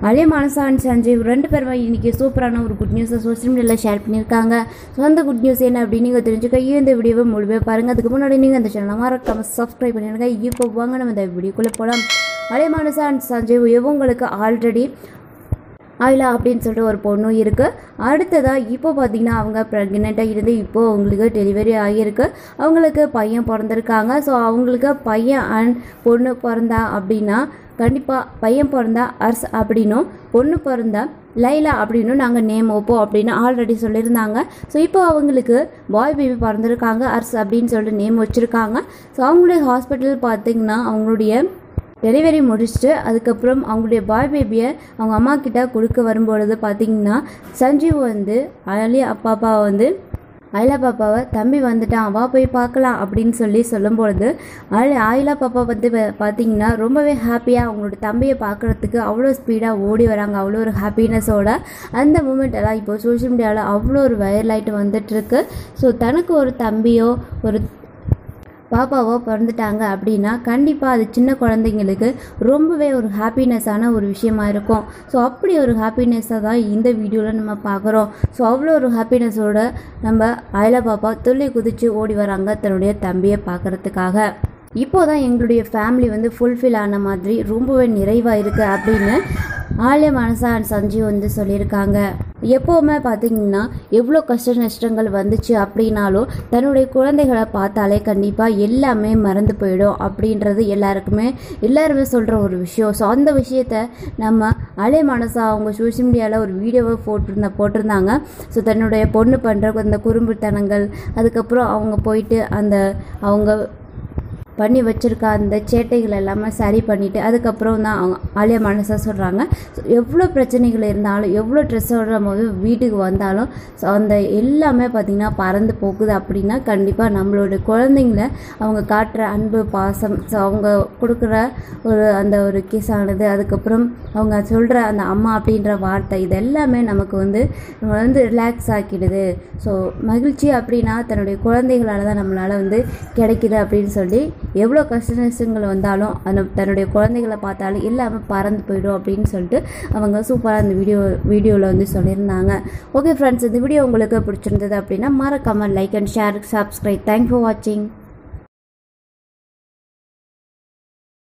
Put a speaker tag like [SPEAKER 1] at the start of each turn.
[SPEAKER 1] அலே மானசா அண்ட் சஞ்சீவ் ரெண்டு பேருமே இன்னைக்கு சூப்பரான ஒரு குட் நியூஸை சோஷியல் மீடியாவில் ஷேர் பண்ணியிருக்காங்க ஸோ அந்த குட் நியூஸ் என்ன அப்படின்னு நீங்கள் தெரிஞ்சுக்க இந்த வீடியோவை முழுமையாக பாருங்கள் அதுக்கு முன்னாடி நீங்கள் அந்த சேனலை மறக்காம சப்ஸ்கிரைப் பண்ணிடுங்க இப்போ வாங்க நம்ம இந்த வீடியோக்குள்ளே போகலாம் அலே மானசா அண்ட் சஞ்சீவ் இவங்களுக்கு ஆல்ரெடி ஆயிலா அப்படின்னு சொல்லிட்டு ஒரு பொண்ணும் இருக்குது அடுத்ததாக இப்போ பார்த்தீங்கன்னா அவங்க ப்ரெக்னெண்ட்டாக இருந்து இப்போது அவங்களுக்கு டெலிவரி ஆகியிருக்கு அவங்களுக்கு பையன் பிறந்திருக்காங்க ஸோ அவங்களுக்கு பையன் அண்ட் பொண்ணு பிறந்தா அப்படின்னா கண்டிப்பாக பையன் பிறந்தா அர்ஸ் அப்படின்னும் பொண்ணு பிறந்தா லைலா அப்படின்னு நாங்கள் நேம் வைப்போம் அப்படின்னு ஆல்ரெடி சொல்லியிருந்தாங்க ஸோ இப்போ அவங்களுக்கு பாய் பேபி பிறந்திருக்காங்க அர்ஸ் அப்படின்னு சொல்லிட்டு நேம் வச்சுருக்காங்க ஸோ அவங்களுடைய ஹாஸ்பிட்டல் பார்த்திங்கன்னா அவங்களுடைய டெலிவரி முடிச்சுட்டு அதுக்கப்புறம் அவங்களுடைய பாய் பேபியை அவங்க அம்மா கிட்ட கொடுக்க வரும்பொழுது பார்த்தீங்கன்னா சஞ்சீவ் வந்து அலி அப்பாப்பா வந்து ஆயிலா பாப்பாவை தம்பி வந்துட்டான் வா போய் பார்க்கலாம் அப்படின்னு சொல்லி சொல்லும்பொழுது ஆயில ஆயிலா பாப்பா வந்து பா- பார்த்தீங்கன்னா ரொம்பவே ஹாப்பியாக அவங்களோட தம்பியை பார்க்குறதுக்கு அவ்வளோ ஸ்பீடாக ஓடி வராங்க அவ்வளோ ஒரு ஹாப்பினஸோட அந்த மூமெண்ட் எல்லாம் இப்போ சோஷியல் மீடியாவில் அவ்வளோ ஒரு வைரலாயிட்டு வந்துட்டுருக்கு ஸோ தனக்கு ஒரு தம்பியோ ஒரு பாப்பாவோ பிறந்துட்டாங்க அப்படின்னா கண்டிப்பாக அது சின்ன குழந்தைங்களுக்கு ரொம்பவே ஒரு ஹாப்பினஸ்ஸான ஒரு விஷயமா இருக்கும் ஸோ அப்படி ஒரு ஹாப்பினஸ்ஸை தான் இந்த வீடியோவில் நம்ம பார்க்குறோம் ஸோ அவ்வளோ ஒரு ஹாப்பினஸோட நம்ம அயலா பாப்பா துள்ளி குதித்து ஓடி வராங்க தன்னுடைய தம்பியை பார்க்குறதுக்காக இப்போ தான் எங்களுடைய ஃபேமிலி வந்து ஃபுல்ஃபில் ஆன மாதிரி ரொம்பவே நிறைவாக இருக்குது அப்படின்னு ஆலய மனசா அண்ட் சஞ்சீவ் வந்து சொல்லியிருக்காங்க எப்போவுமே பார்த்தீங்கன்னா எவ்வளோ கஷ்ட நஷ்டங்கள் வந்துச்சு அப்படின்னாலும் தன்னுடைய குழந்தைகளை பார்த்தாலே கண்டிப்பாக எல்லாமே மறந்து போயிடும் அப்படின்றது எல்லாருக்குமே எல்லாருமே சொல்கிற ஒரு விஷயம் ஸோ அந்த விஷயத்த நம்ம அலே மனசா அவங்க சோஷியல் மீடியாவில் ஒரு வீடியோவை போட்டிருந்த போட்டிருந்தாங்க ஸோ தன்னுடைய பொண்ணு பண்ணுற அந்த குறும்புத்தனங்கள் அதுக்கப்புறம் அவங்க போயிட்டு அந்த அவங்க பண்ணி வச்சிருக்க அந்த சேட்டைகள் எல்லாமே சரி பண்ணிவிட்டு அதுக்கப்புறம் தான் அவங்க ஆலியா மனசாக சொல்கிறாங்க எவ்வளோ பிரச்சனைகள் இருந்தாலும் எவ்வளோ ட்ரெஸ்ஸோட நம்ம வந்து வீட்டுக்கு வந்தாலும் ஸோ அந்த எல்லாமே பார்த்திங்கன்னா பறந்து போகுது அப்படின்னா கண்டிப்பாக நம்மளோட குழந்தைங்கள அவங்க காட்டுற அன்பு பாசம் ஸோ அவங்க கொடுக்குற ஒரு அந்த ஒரு கிஸ் ஆனது அதுக்கப்புறம் அவங்க சொல்கிற அந்த அம்மா அப்படின்ற வார்த்தை இது எல்லாமே நமக்கு வந்து நம்ம வந்து ரிலாக்ஸ் ஆக்கிடுது ஸோ மகிழ்ச்சி அப்படின்னா தன்னுடைய குழந்தைகளால் தான் நம்மளால் வந்து கிடைக்குது அப்படின்னு சொல்லி எவ்வளோ கஷ்ட நஷ்டங்கள் வந்தாலும் அந்த தன்னுடைய குழந்தைகளை பார்த்தாலும் எல்லாமே பறந்து போயிடும் அப்படின்னு சொல்லிட்டு அவங்க சூப்பராக அந்த வீடியோ வீடியோவில் வந்து சொல்லியிருந்தாங்க ஓகே ஃப்ரெண்ட்ஸ் இந்த வீடியோ உங்களுக்கு பிடிச்சிருந்தது அப்படின்னா மறக்காமல் like and share subscribe thank for வாட்சிங்